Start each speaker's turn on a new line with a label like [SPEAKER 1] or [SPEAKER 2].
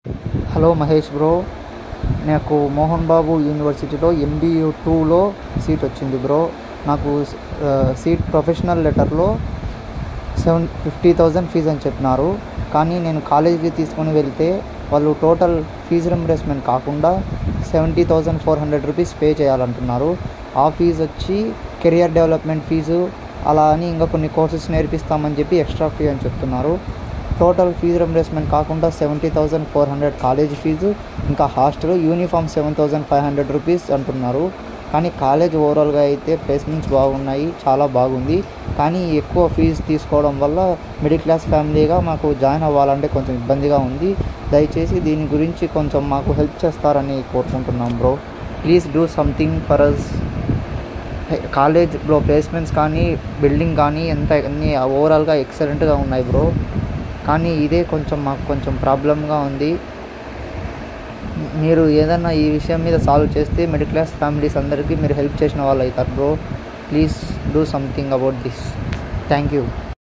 [SPEAKER 1] hello Mahesh bro నాకు మోహన్ బాబు యూనివర్సిటీలో MBU టూలో సీట్ వచ్చింది బ్రో నాకు ఆ, సీట్ ప్రొఫెషనల్ లెటర్లో సెవెన్ ఫిఫ్టీ థౌజండ్ ఫీజు అని చెప్పినారు కానీ నేను కాలేజీకి తీసుకొని వెళ్తే వాళ్ళు టోటల్ ఫీజు రింబర్స్మెంట్ కాకుండా seventy thousand four hundred rupees pay చేయాలంటున్నారు ఆ ఫీజు వచ్చి కెరియర్ డెవలప్మెంట్ ఫీజు అలా అని ఇంకా కొన్ని కోర్సెస్ నేర్పిస్తామని చెప్పి ఎక్స్ట్రా ఫీ అని చెప్తున్నారు టోటల్ ఫీజు రింబర్స్మెంట్ కాకుండా seventy thousand four hundred college fees ఇంకా hostel uniform seven thousand five hundred rupees అంటున్నారు కానీ కాలేజ్ ఓవరాల్గా అయితే ప్లేస్మెంట్స్ బాగున్నాయి చాలా బాగుంది కానీ ఎక్కువ ఫీజు తీసుకోవడం వల్ల మిడిల్ క్లాస్ ఫ్యామిలీగా మాకు జాయిన్ అవ్వాలంటే కొంచెం ఇబ్బందిగా ఉంది దయచేసి దీని గురించి కొంచెం మాకు హెల్ప్ చేస్తారని కోరుకుంటున్నాం bro please do something for us కాలేజ్లో ప్లేస్మెంట్స్ కానీ బిల్డింగ్ కానీ ఎంత అన్ని ఓవరాల్గా ఎక్సలెంట్గా ఉన్నాయి బ్రో కానీ ఇదే కొంచెం మాకు కొంచెం ప్రాబ్లంగా ఉంది మీరు ఏదన్నా ఈ విషయం మీద సాల్వ్ చేస్తే మిడిల్ క్లాస్ ఫ్యామిలీస్ అందరికీ మీరు హెల్ప్ చేసిన వాళ్ళు అవుతారు bro please do something about this thank you